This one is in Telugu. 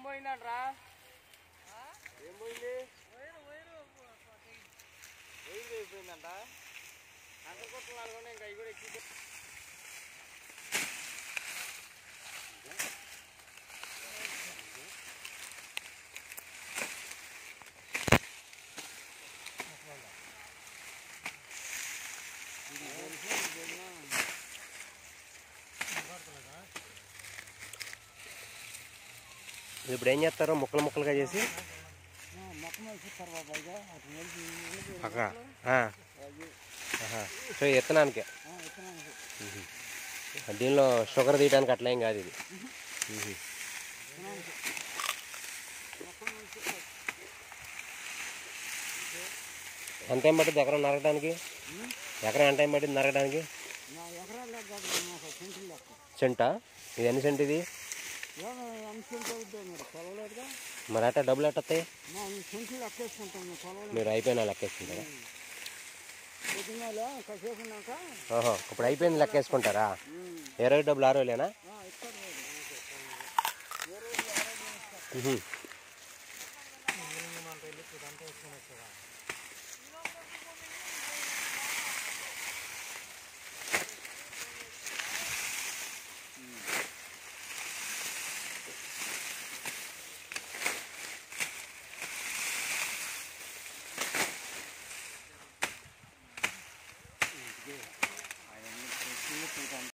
పోయిందంట్రా ఏం పోయింది వైర్ అయిపోయిందంట అంత కొట్టలు అనుకున్నా ఇంకా అవి కూడా ఎక్కి ఇప్పుడు ఏం చేస్తారు ముక్కలు ముక్కలుగా చేసి అక్కడ ఆ. ఆహా. సో విత్తనానికి మ్మ్. దీనిలో షుగర్ తీయడానికి అట్లా ఏం కాదు ఇది మ్మ్. ఎంత టైం పట్టింది ఎకరం నరకడానికి ఎకరం ఎంత టైం పట్టింది నరకడానికి నా ఎకరాలు కాదు నాకు సెంట్లు లెక్క సెంటా ఇది ఎన్ని సెంట్ ఇది ఏమో ఎన్ని సెంట్లు అవుతాయి మీరు కొలవలేదుగా మరి అట్ట డబ్బులు ఎట్ట వస్తాయి మా ఈ సెంట్లు లెక్కేసుకుంటాం మేము కొలవలేదు మీరు అయిపోయినా లెక్కేసుకుంటారా పొద్దున్నలో కాసేపు ఉన్నాక ఓహో ఇప్పుడు అయిపోయింది లెక్కేసుకుంటారా ఇరవై డబ్బులు ఆరు వేలేనా ఇక్కడ మ్మ్.